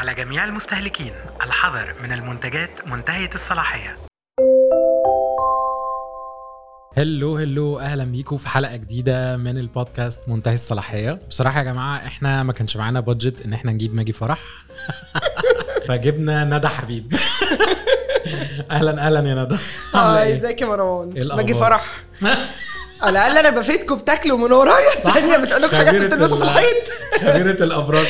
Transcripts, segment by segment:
على جميع المستهلكين الحذر من المنتجات منتهية الصلاحية هلو هلو اهلا بيكم في حلقه جديده من البودكاست منتهي الصلاحيه بصراحه يا جماعه احنا ما كانش معانا بادجت ان احنا نجيب ماجي فرح فجبنا ندى حبيب اهلا اهلا يا ندى عاملة هاي إيه؟ ازيك يا مروان إيه الأخبار؟ باجي فرح على الاقل انا بفيدكم بتاكلوا من ورايا الثانيه بتقول لكم حاجات خبيرة بتلبسوا في ال- الحيط خبيره الابراج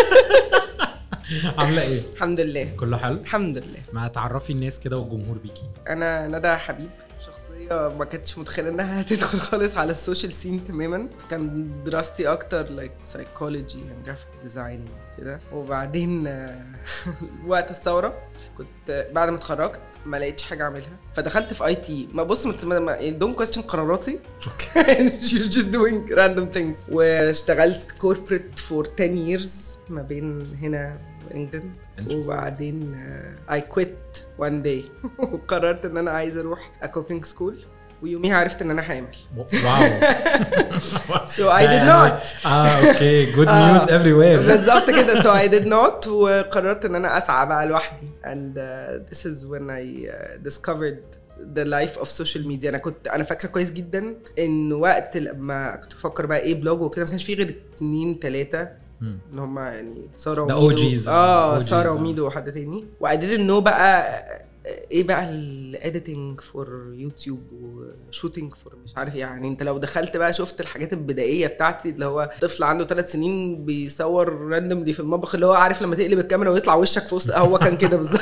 عامله ايه الحمد لله كله حلو الحمد لله ما تعرفي الناس كده والجمهور بيكي انا ندى حبيب شخصية ما كنتش متخيلة انها هتدخل خالص على السوشيال سين تماما كان دراستي اكتر لايك سايكولوجي and جرافيك ديزاين كده وبعدين آه، وقت الثورة كنت بعد ما اتخرجت ما لقيتش حاجة اعملها فدخلت في اي تي ما بص دون كويستشن قراراتي you're just doing random things واشتغلت corporate for 10 years ما بين هنا وانجلند Interesting. وبعدين اي كويت وان داي وقررت ان انا عايزه اروح كوكينج سكول ويوميها عرفت ان انا حامل واو So I did not. اه اوكي جود نيوز افري وير بالظبط كده so I did not وقررت ان انا اسعى بقى لوحدي and uh, this is when I uh, discovered the life of social media انا كنت انا فاكره كويس جدا ان وقت لما كنت بفكر بقى ايه بلوج وكده ما كانش فيه غير اتنين تلاته اللي هم يعني ساره The وميدو OGs. اه OGs. ساره وميدو وحد تاني و I didn't know بقى ايه بقى الايديتنج فور يوتيوب وشوتينج فور مش عارف ايه يعني انت لو دخلت بقى شفت الحاجات البدائيه بتاعتي اللي هو طفل عنده ثلاث سنين بيصور راندوملي في المطبخ اللي هو عارف لما تقلب الكاميرا ويطلع وشك في وسط هو كان كده بالظبط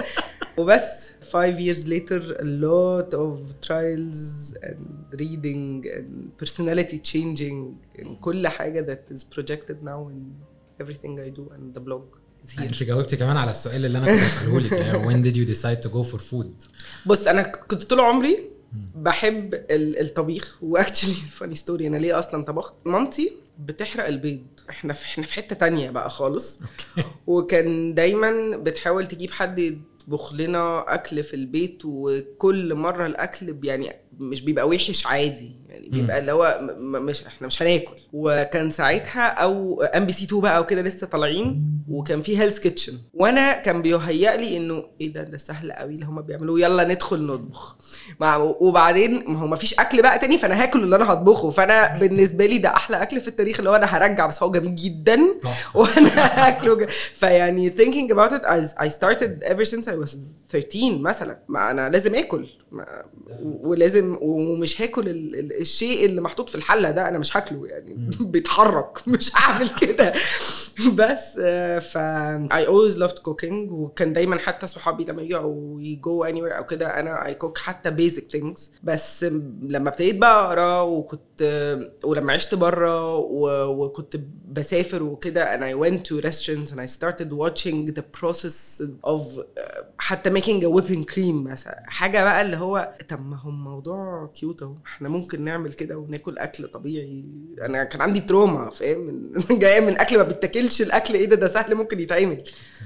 وبس five years later a lot of trials and reading and personality changing and كل حاجة that is projected now in everything I do and the blog is here انت جاوبتي كمان على السؤال اللي انا كنت بساله لك اللي هو when did you decide to go for food بص انا كنت طول عمري بحب ال- الطبيخ واكشلي فاني ستوري انا ليه اصلا طبخت مامتي بتحرق البيض احنا في احنا في حته تانية بقى خالص وكان دايما بتحاول تجيب حد يطبخ لنا اكل في البيت وكل مره الاكل بي- يعني مش بيبقى وحش عادي يعني بيبقى اللي هو م- م- مش احنا مش هناكل وكان ساعتها او ام بي سي 2 بقى وكده لسه طالعين وكان في هيلث كيتشن وانا كان بيهيأ لي انه ايه ده ده سهل قوي اللي هم بيعملوه يلا ندخل نطبخ مع وبعدين ما هو ما فيش اكل بقى تاني فانا هاكل اللي انا هطبخه فانا بالنسبه لي ده احلى اكل في التاريخ اللي هو انا هرجع بس هو جميل جدا تحفة. وانا هاكله ج- فيعني thinking about it I, I started ever since I was 13 مثلا ما انا لازم اكل ما ولازم ومش هاكل ال- ال- الشيء اللي محطوط في الحله ده انا مش هاكله يعني بيتحرك مش هعمل كده بس آه، ف I always loved cooking وكان دايما حتى صحابي لما يجوا يجو anywhere او كده انا I cook حتى basic things بس لما ابتديت بقى اقرا وكنت ولما عشت بره وكنت بسافر وكده and I went to restaurants and I started watching the process of آه، حتى making a whipping cream مثلا حاجه بقى اللي هو طب ما هو الموضوع كيوت اهو احنا ممكن نعمل كده وناكل اكل طبيعي انا كان عندي تروما فاهم من- جايه من اكل ما بيتاكلش الاكل ايه ده ده سهل ممكن يتعمل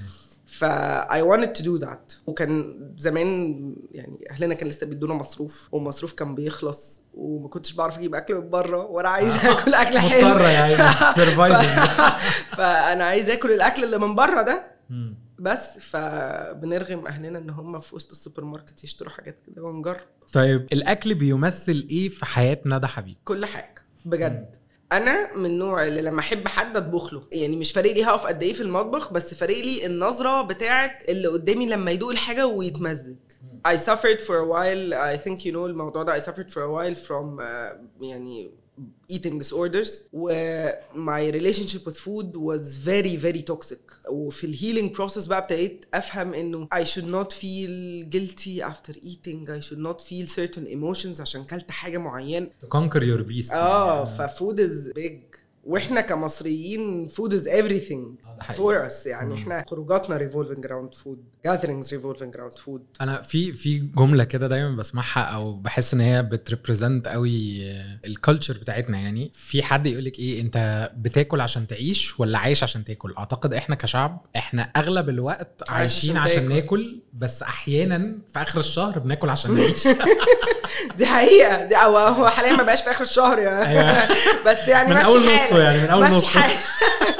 ف I wanted to do that وكان زمان يعني اهلنا كان لسه بيدونا مصروف والمصروف كان بيخلص وما كنتش بعرف اجيب اكل من بره وانا عايزه اكل اكل حلو مضطرة يعني surviving. فانا عايزه اكل الاكل اللي من بره ده بس فبنرغم اهلنا ان هم في وسط السوبر ماركت يشتروا حاجات كده ونجرب طيب الاكل بيمثل ايه في حياه ندى حبيب كل حاجه بجد انا من النوع اللي لما احب حد اطبخ له يعني مش فارق لي هقف قد ايه في المطبخ بس فارق لي النظره بتاعت اللي قدامي لما يدوق الحاجه ويتمزج I suffered for a while I think you know الموضوع ده I suffered for a while from uh, يعني eating disorders و my relationship with food was very very toxic وفي الهيلينج process بقى ابتديت افهم انه I should not feel guilty after eating I should not feel certain emotions عشان كلت حاجه معينه to conquer your beast اه ففود از بيج واحنا كمصريين فود از everything ده حقيقي. فور اس يعني احنا خروجاتنا ريفولفنج راوند فود جاذرينجز ريفولفنج راوند فود انا في في جمله كده دايما بسمعها او بحس ان هي بتريبريزنت قوي الكالتشر بتاعتنا يعني في حد يقول لك ايه انت بتاكل عشان تعيش ولا عايش عشان تاكل اعتقد احنا كشعب احنا اغلب الوقت عايش عايشين عشان عشان تاكل. ناكل بس احيانا في اخر الشهر بناكل عشان نعيش دي حقيقه دي او هو حاليا ما بقاش في اخر الشهر يا أيوة. بس يعني من ماشي أول حالك. نصه يعني، من أول ماشي نصه. حالك.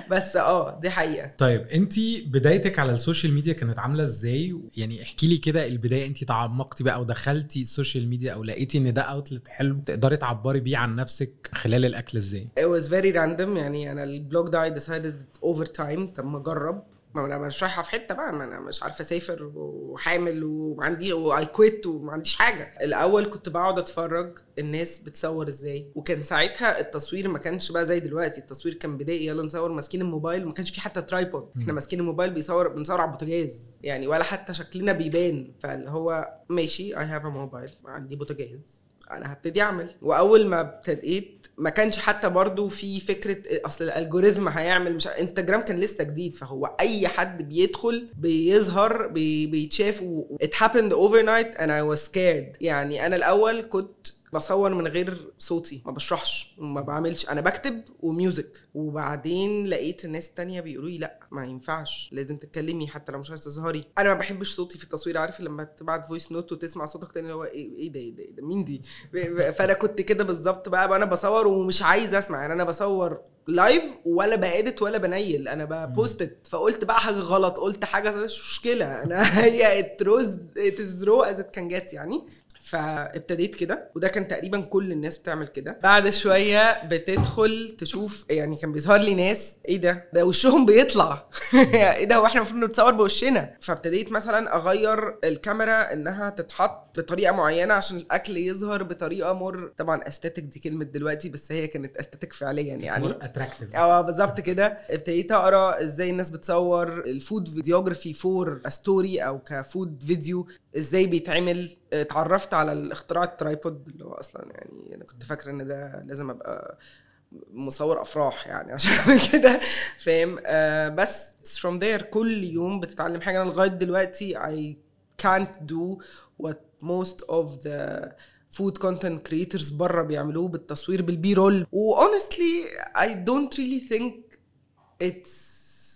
بس اه دي حقيقه طيب انت بدايتك على السوشيال ميديا كانت عامله ازاي يعني احكي لي كده البدايه انت تعمقتي بقى ودخلتي السوشيال ميديا او لقيتي ان ده اوتلت حلو تقدري تعبري بيه عن نفسك خلال الاكل ازاي it was very random يعني انا البلوج ده I decided over time طب ما اجرب ما انا مش رايحه في حته بقى ما انا مش عارفه اسافر وحامل وما عندي واي كويت وما عنديش حاجه الاول كنت بقعد اتفرج الناس بتصور ازاي وكان ساعتها التصوير ما كانش بقى زي دلوقتي التصوير كان بدائي يلا نصور ماسكين الموبايل ما كانش في حتى ترايبود احنا ماسكين الموبايل بيصور بنصور على البوتاجاز يعني ولا حتى شكلنا بيبان فاللي هو ماشي اي هاف ا موبايل عندي بوتاجاز انا هبتدي اعمل واول ما ابتديت ما كانش حتى برضو في فكره اصل الالجوريزم هيعمل مش انستجرام كان لسه جديد فهو اي حد بيدخل بيظهر بي بيتشاف و it happened overnight and I was scared يعني انا الاول كنت بصور من غير صوتي ما بشرحش ما بعملش انا بكتب وميوزك وبعدين لقيت الناس التانية بيقولوا لي لا ما ينفعش لازم تتكلمي حتى لو مش عايزه تظهري انا ما بحبش صوتي في التصوير عارف لما تبعت فويس نوت وتسمع صوتك تاني اللي هو ايه ايه ده ايه ده, إيه ده مين دي فانا كنت كده بالظبط بقى, بقى انا بصور ومش عايزه اسمع يعني انا بصور لايف ولا بادت ولا بنيل انا ببوستت فقلت بقى حاجه غلط قلت حاجه مش مشكله انا هي اتروز اتزرو از ات كان جت يعني فابتديت كده وده كان تقريبا كل الناس بتعمل كده بعد شويه بتدخل تشوف يعني كان بيظهر لي ناس ايه ده ده وشهم بيطلع ايه ده هو احنا المفروض نتصور بوشنا فابتديت مثلا اغير الكاميرا انها تتحط بطريقه معينه عشان الاكل يظهر بطريقه مور طبعا استاتيك دي كلمه دلوقتي بس هي كانت استاتيك فعليا يعني اتراكتيف اه بالظبط كده ابتديت اقرا ازاي الناس بتصور الفود فيديوجرافي فور ستوري او كفود فيديو ازاي بيتعمل اتعرفت على اختراع الترايبود اللي هو اصلا يعني انا كنت فاكره ان ده لازم ابقى مصور افراح يعني عشان اعمل كده فاهم آه بس from there كل يوم بتتعلم حاجه انا لغايه دلوقتي I can't do what most of the food content creators بره بيعملوه بالتصوير بالبي رول و honestly I don't really think it's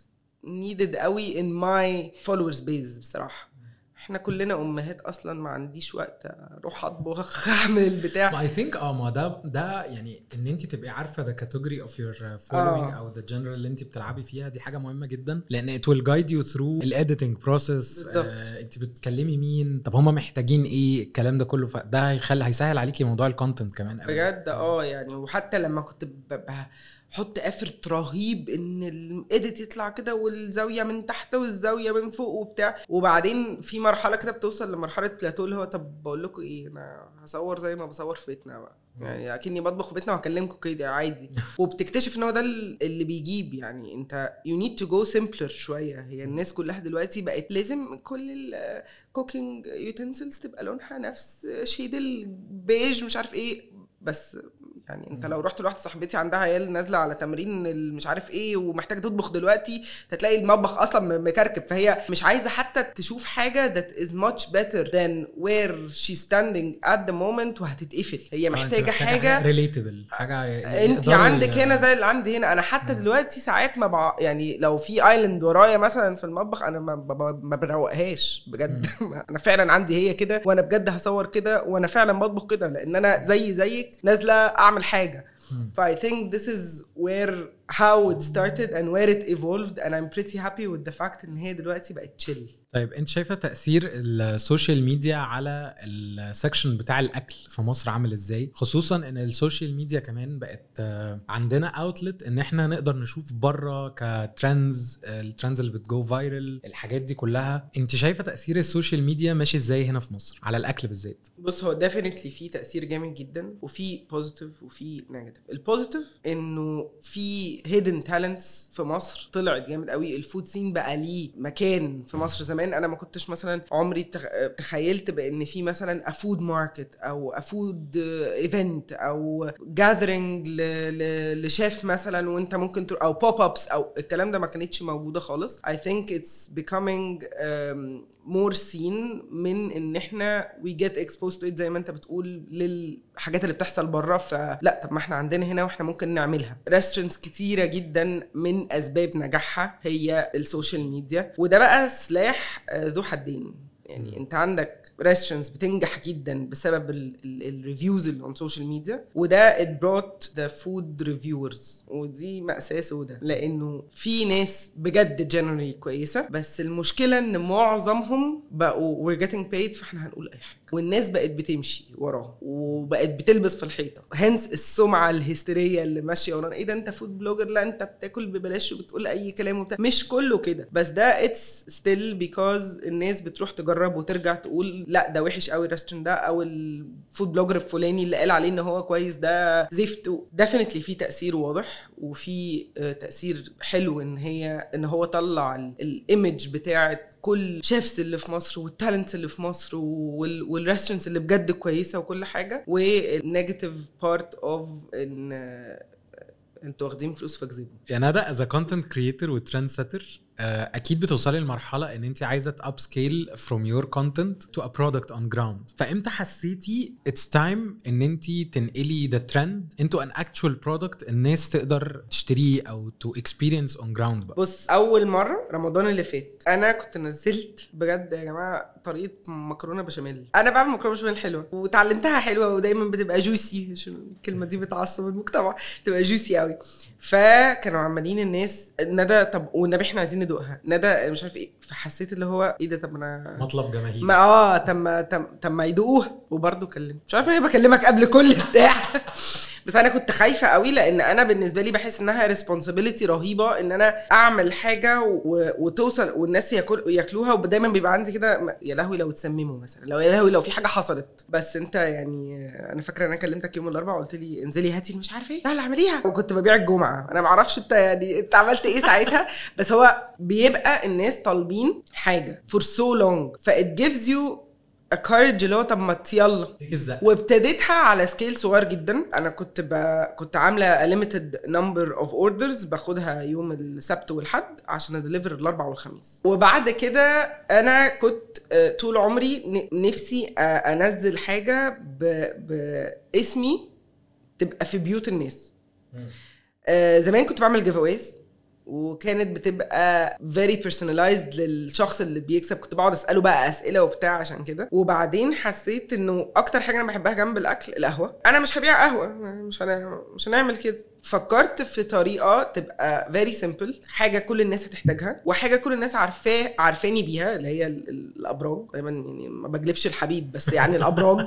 needed قوي in my followers base بصراحه احنا كلنا امهات اصلا ما عنديش وقت اروح اطبخ اعمل البتاع ما اي ثينك اه ما ده ده يعني ان انت تبقي عارفه ذا كاتيجوري اوف يور فولوينج او ذا جنرال اللي انت بتلعبي فيها دي حاجه مهمه جدا لان ات ويل جايد يو ثرو الايديتنج بروسيس انت بتكلمي مين طب هم محتاجين ايه الكلام ده كله فده هيخلي هيسهل عليكي موضوع الكونتنت كمان قوي بجد اه يعني وحتى لما كنت ببقى حط افرت رهيب ان الايديت يطلع كده والزاويه من تحت والزاويه من فوق وبتاع وبعدين في مرحله كده بتوصل لمرحله بلاتو اللي هو طب بقول لكم ايه انا هصور زي ما بصور في بيتنا بقى يعني اكني بطبخ في بيتنا وهكلمكم كده عادي وبتكتشف ان هو ده اللي بيجيب يعني انت يو نيد تو جو سمبلر شويه هي الناس كلها دلوقتي بقت لازم كل الكوكينج يوتنسلز تبقى لونها نفس شيد البيج مش عارف ايه بس يعني انت لو رحت لواحده صاحبتي عندها عيال نازله على تمرين مش عارف ايه ومحتاجه تطبخ دلوقتي هتلاقي المطبخ اصلا مكركب فهي مش عايزه حتى تشوف حاجه that is much better than where she's standing at the moment وهتتقفل هي محتاجه حاجه ريليتبل حاجه انت عندك هنا زي اللي عندي هنا انا حتى دلوقتي ساعات ما بع... يعني لو في ايلاند ورايا مثلا في المطبخ انا ما, ما بروقهاش بجد انا فعلا عندي هي كده وانا بجد هصور كده وانا فعلا بطبخ كده لان انا زي زيك نازله اعمل حاجه ف I think this is where how it started and where it evolved and I'm pretty happy with the fact ان هي دلوقتي بقت chill طيب انت شايفه تاثير السوشيال ميديا على السكشن بتاع الاكل في مصر عامل ازاي خصوصا ان السوشيال ميديا كمان بقت عندنا اوتلت ان احنا نقدر نشوف بره كترندز الترندز اللي بتجو فايرل الحاجات دي كلها انت شايفه تاثير السوشيال ميديا ماشي ازاي هنا في مصر على الاكل بالذات بص هو ديفينتلي في تاثير جامد جدا وفي بوزيتيف وفي نيجاتيف البوزيتيف انه في هيدن تالنتس في مصر طلعت جامد قوي الفود سين بقى ليه مكان في مصر زمان انا ما كنتش مثلا عمري تخيلت بان في مثلا افود ماركت او افود ايفنت او جاذرنج لشيف مثلا وانت ممكن او بوب ابس او الكلام ده ما كانتش موجوده خالص I think it's becoming um, مور سين من ان احنا وي جيت اكسبوز تو زي ما انت بتقول للحاجات اللي بتحصل بره فلا طب ما احنا عندنا هنا واحنا ممكن نعملها ريستورنتس كتيره جدا من اسباب نجاحها هي السوشيال ميديا وده بقى سلاح ذو حدين يعني انت عندك ريستورانتس بتنجح جدا بسبب الريفيوز اللي اون سوشيال ميديا وده it brought the food reviewers ودي مأساة سودة لانه في ناس بجد جنرالي كويسة بس المشكلة ان معظمهم بقوا we're getting paid فاحنا هنقول اي حاجة والناس بقت بتمشي وراهم وبقت بتلبس في الحيطة هنس السمعة الهستيرية اللي ماشية ورانا ايه ده انت فود بلوجر لا انت بتاكل ببلاش وبتقول اي كلام وبتاع مش كله كده بس ده اتس ستيل بيكوز الناس بتروح تجرب وترجع تقول لا ده وحش قوي الريستورانت ده او الفود بلوجر الفلاني اللي قال عليه ان هو كويس ده زفت ديفينتلي في تاثير واضح وفي آه، تاثير حلو ان هي ان هو طلع الايمج بتاعت كل شيفs اللي في مصر والتالنتس اللي في مصر والريستورانتس اللي بجد كويسه وكل حاجه والنيجاتيف بارت اوف ان آه، انتوا واخدين فلوس فاكذبوا يعني ندى از كونتنت كريتور وترند سيتر اكيد بتوصلي لمرحله ان انت عايزه اب سكيل فروم يور كونتنت تو ا برودكت اون جراوند فامتى حسيتي اتس تايم ان انت تنقلي ذا ترند انتو ان اكشوال برودكت الناس تقدر تشتريه او تو اكسبيرينس اون جراوند بقى بص اول مره رمضان اللي فات انا كنت نزلت بجد يا جماعه طريقه مكرونه بشاميل انا بعمل مكرونه بشاميل حلوه وتعلمتها حلوه ودايما بتبقى جوسي عشان الكلمه دي بتعصب المجتمع بتبقى جوسي قوي فكانوا عمالين الناس ندى طب والنبي احنا عايزين ندوقها ندى مش عارف ايه فحسيت اللي هو ايه ده طب انا مطلب جماهيري ما اه طب ما طب طب ما يدوقوها وبرضه كلمت مش عارفه ليه بكلمك قبل كل بتاع بس انا كنت خايفه قوي لان انا بالنسبه لي بحس انها ريسبونسابيلتي رهيبه ان انا اعمل حاجه و... وتوصل والناس ياكل ياكلوها ودايما بيبقى عندي كده م- يا لهوي لو اتسمموا مثلا لو يا لهوي لو في حاجه حصلت بس انت يعني انا فاكره ان انا كلمتك يوم الاربعاء قلت لي انزلي هاتي مش عارف ايه لا لا اعمليها وكنت ببيع الجمعه انا ما اعرفش انت يعني انت عملت ايه ساعتها بس هو بيبقى الناس طالبين حاجه for so long ف it gives you a courage اللي هو طب ما يلا تيجي الزق وابتديتها على سكيل صغير جدا انا كنت ب... كنت عامله ليميتد نمبر اوف اوردرز باخدها يوم السبت والحد عشان ادليفر الاربع والخميس وبعد كده انا كنت آه، طول عمري ن- نفسي آه، انزل حاجه ب... باسمي تبقى في بيوت الناس آه، زمان كنت بعمل جيف وكانت بتبقى very personalized للشخص اللي بيكسب كنت بقعد اساله بقى اسئله وبتاع عشان كده وبعدين حسيت انه اكتر حاجه انا بحبها جنب الاكل القهوه انا مش هبيع قهوه مش هن... مش هنعمل كده فكرت في طريقه تبقى very simple حاجه كل الناس هتحتاجها وحاجه كل الناس عارفاه عارفاني بيها اللي هي ال- ال- الابراج دايما يعني ما بجلبش الحبيب بس يعني الابراج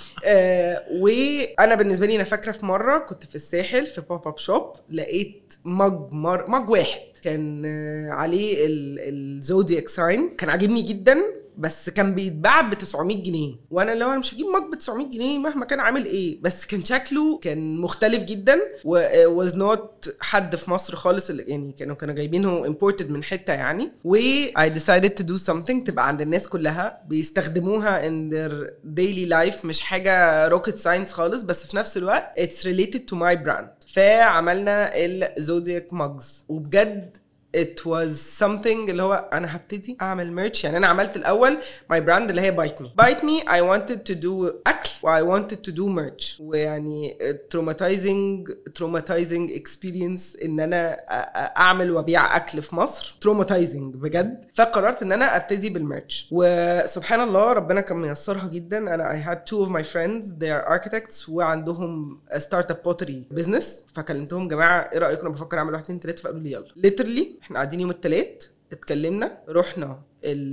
آه وانا بالنسبه لي انا فاكره في مره كنت في الساحل في بوب اب شوب لقيت مج مر مج واحد كان آه، عليه الزودياك ساين كان عاجبني جدا بس كان بيتباع ب 900 جنيه وانا لو انا مش هجيب مج ب 900 جنيه مهما كان عامل ايه بس كان شكله كان مختلف جدا و was not حد في مصر خالص اللي يعني كانوا كانوا جايبينه imported من حته يعني و I decided to do something تبقى عند الناس كلها بيستخدموها in their daily life مش حاجه rocket science خالص بس في نفس الوقت it's related to my brand فعملنا الزودياك ماجز وبجد it was something اللي هو انا هبتدي اعمل ميرش يعني انا عملت الاول my brand اللي هي بايت مي بايت مي I wanted to do اكل و I wanted to do merch ويعني traumatizing traumatizing experience ان انا أ- أ- اعمل وابيع اكل في مصر traumatizing بجد فقررت ان انا ابتدي بالميرش وسبحان الله ربنا كان ميسرها جدا انا I had two of my friends they are architects وعندهم ستارت اب بوتري بزنس فكلمتهم جماعه ايه رايكم انا بفكر اعمل واحد اتنين تلاته فقالوا لي يلا literally احنا قاعدين يوم التلات اتكلمنا رحنا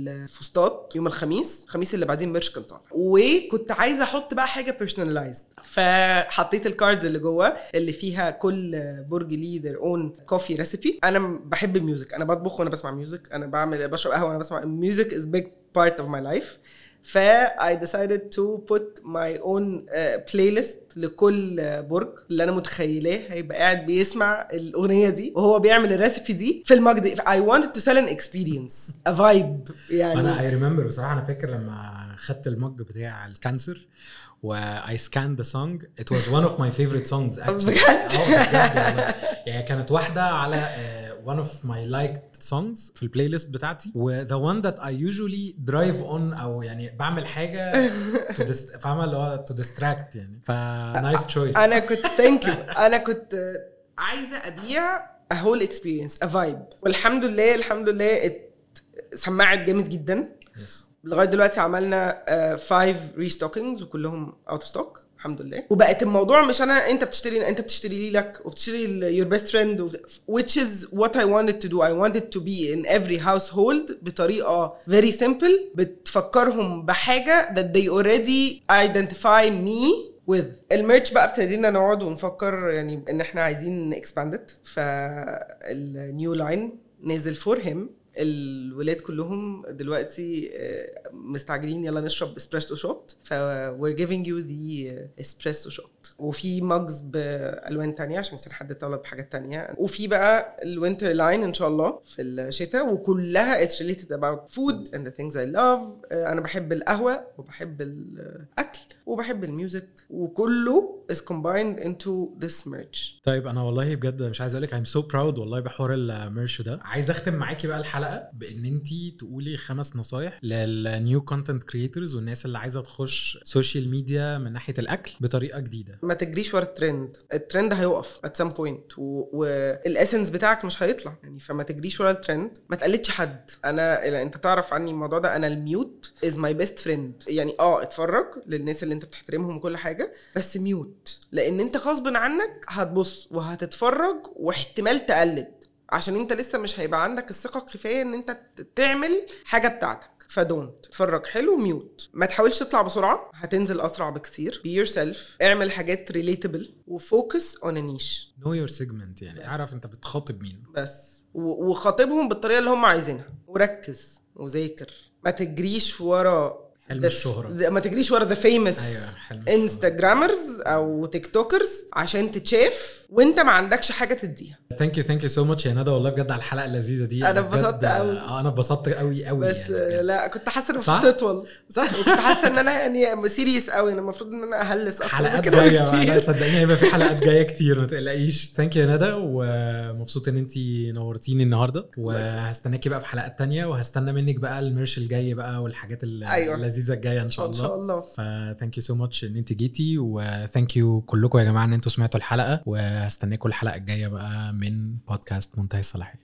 الفسطاط يوم الخميس الخميس اللي بعدين ميرش كان طالع وكنت عايزه احط بقى حاجه بيرسونلايزد فحطيت الكاردز اللي جوه اللي فيها كل برج ليه their own coffee recipe انا بحب الميوزك انا بطبخ وانا بسمع ميوزك انا بعمل بشرب قهوه وانا بسمع music is big part of my life ف I decided to put my own uh, playlist لكل uh, برج اللي انا متخيلاه هيبقى قاعد بيسمع الاغنيه دي وهو بيعمل الريسبي دي في المج دي I wanted to sell an experience a vibe يعني انا اي ريمبر بصراحه انا فاكر لما خدت المج بتاع الكانسر و I scanned the song it was one of my favorite songs actually بجد؟ اه بجد والله. يعني كانت واحدة على آه، one of my liked songs في البلاي ليست بتاعتي و the one that I usually drive on او يعني بعمل حاجة to dis- فاهمة اللي هو to distract يعني ف nice choice انا كنت ثانك يو انا كنت عايزه ابيع a whole experience a vibe والحمد لله الحمد لله ات- سمعت جامد جدا Yes. لغايه دلوقتي عملنا 5 ريستوكينجز وكلهم اوت اوف ستوك الحمد لله وبقت الموضوع مش انا انت بتشتري انت بتشتري لي لك وبتشتري يور بيست فريند which is what I wanted to do I wanted to be in every household بطريقه very simple بتفكرهم بحاجه that they already identify me with الميرش بقى ابتدينا نقعد ونفكر يعني ان احنا عايزين expand it فالنيو لاين نازل فور هيم الولاد كلهم دلوقتي آه، مستعجلين يلا نشرب اسبريسو شوت ف we're giving you the اسبريسو شوت وفي ماجز بالوان تانية عشان كان حد طلب حاجات تانية وفي بقى الوينتر لاين ان شاء الله في الشتاء وكلها it's related about food and the things I love آه، انا بحب القهوة وبحب الاكل وبحب الميوزك وكله is combined into this merch طيب انا والله بجد مش عايز اقول لك I'm so proud والله بحوار الميرش ده عايز اختم معاكي بقى الحلقه بان انت تقولي خمس نصايح للنيو كونتنت كريتورز والناس اللي عايزه تخش سوشيال ميديا من ناحيه الاكل بطريقه جديده ما تجريش ورا الترند الترند هيقف at some point والاسنس بتاعك مش هيطلع يعني فما تجريش ورا الترند ما تقلدش حد انا يعني انت تعرف عني الموضوع ده انا الميوت از ماي بيست فريند يعني اه اتفرج للناس اللي انت بتحترمهم وكل حاجه بس ميوت لان انت غصب عنك هتبص وهتتفرج واحتمال تقلد عشان انت لسه مش هيبقى عندك الثقه الكفايه ان انت تعمل حاجه بتاعتك فدونت اتفرج حلو ميوت ما تحاولش تطلع بسرعه هتنزل اسرع بكثير بي يور سيلف اعمل حاجات ريليتبل وفوكس اون نيش نو يور سيجمنت يعني بس. اعرف انت بتخاطب مين بس و- وخاطبهم بالطريقه اللي هم عايزينها وركز وذاكر ما تجريش ورا حلم the- الشهرة. the- ما تجريش ورا ذا فيمس أيوة، حلم الشهرة. انستجرامرز او تيك توكرز عشان تتشاف وانت ما عندكش حاجه تديها ثانك يو ثانك يو سو ماتش يا ندى والله بجد على الحلقه اللذيذه دي أنا بجد- اتبسطت أوي. اه انا اتبسطت قوي قوي بس يعني آه، بجد. لا كنت حاسه انه صح؟ المفروض تطول صح وكنت حاسه ان انا يعني سيريس قوي انا المفروض ان انا اهلس اكتر من حلقات كده جايه بكتير. لا صدقيني هيبقى في حلقات جايه كتير ما تقلقيش ثانك يو يا ندى ومبسوط ان انت نورتيني النهارده وهستناكي بقى في حلقات تانية وهستنى منك بقى الميرش الجاي بقى والحاجات ال- أيوة. اللذيذه الجايه ان شاء ان الله شاء الله فثانك يو سو ماتش ان انت جيتي وثانك يو كلكم يا جماعه ان انتوا سمعتوا الحلقه وهستناكم الحلقه الجايه بقى من بودكاست منتهي الصلاحيه